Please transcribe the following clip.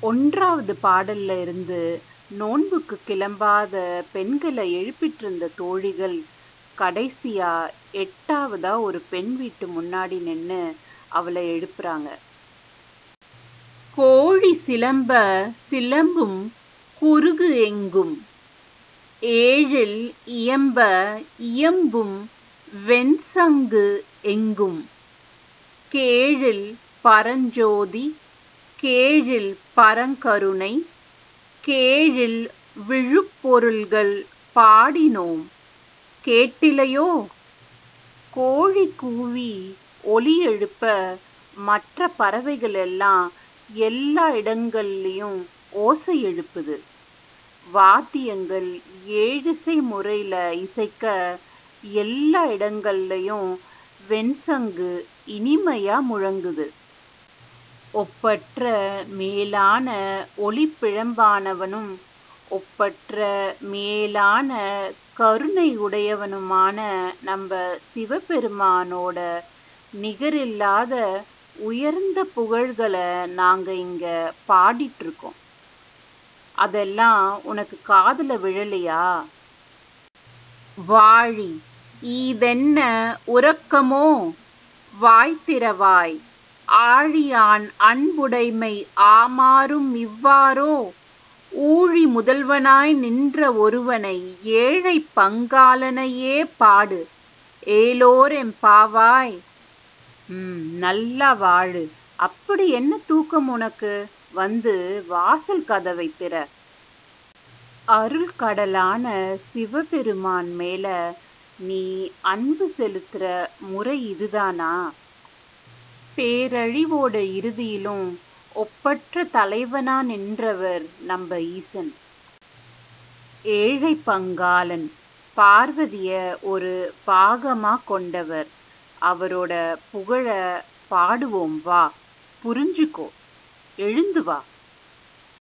ஒன்றாவது பாடல்ல இருந்து நோன்புக்கு கிளம்பாத பெண்களை எழுப்பிட்டு இருந்த தோழிகள் கடைசியா எட்டாவதா ஒரு பெண் வீட்டு முன்னாடி நின்னு அவளை எழுப்புறாங்க கோழி சிலம்ப சிலம்பும் குருகு எங்கும் ஏழில் இயம்ப இயம்பும் வெண்சங்கு எங்கும் கேழில் பரஞ்சோதி கேழில் பரங்கருணை கேழில் விழுப்பொருள்கள் பாடினோம் கேட்டிலையோ கோழி கூவி ஒலி எழுப்ப மற்ற பறவைகள் எல்லாம் எல்லா இடங்கள்லையும் ஓசை எழுப்புது வாத்தியங்கள் ஏழிசை முறையில் இசைக்க எல்லா இடங்கள்லையும் வெண்சங்கு இனிமையா முழங்குது ஒப்பற்ற மேலான ஒளிப்பிழம்பானவனும் ஒப்பற்ற மேலான கருணை உடையவனுமான நம்ம சிவபெருமானோட நிகரில்லாத உயர்ந்த புகழ்களை நாங்க இங்க பாடிட்டு இருக்கோம் அதெல்லாம் உனக்கு காதுல விழலையா வாழி ஈதென்ன உறக்கமோ வாய்த்திரவாய் ஆழியான் அன்புடைமை ஆமாறும் இவ்வாறோ ஊழி முதல்வனாய் நின்ற ஒருவனை ஏழை பங்காளனையே பாடு ஏலோர் எம்பாவாய் ம் நல்லா வாழு அப்படி என்ன தூக்கம் உனக்கு வந்து வாசல் கதவை திற அருள் கடலான சிவபெருமான் மேல நீ அன்பு செலுத்துற முறை இதுதானா பேரழிவோட இறுதியிலும் ஒப்பற்ற தலைவனா நின்றவர் நம்ம ஈசன் ஏழை பங்காளன் பார்வதிய ஒரு பாகமா கொண்டவர் அவரோட புகழ பாடுவோம் வா புரிஞ்சுக்கோ எழுந்து வா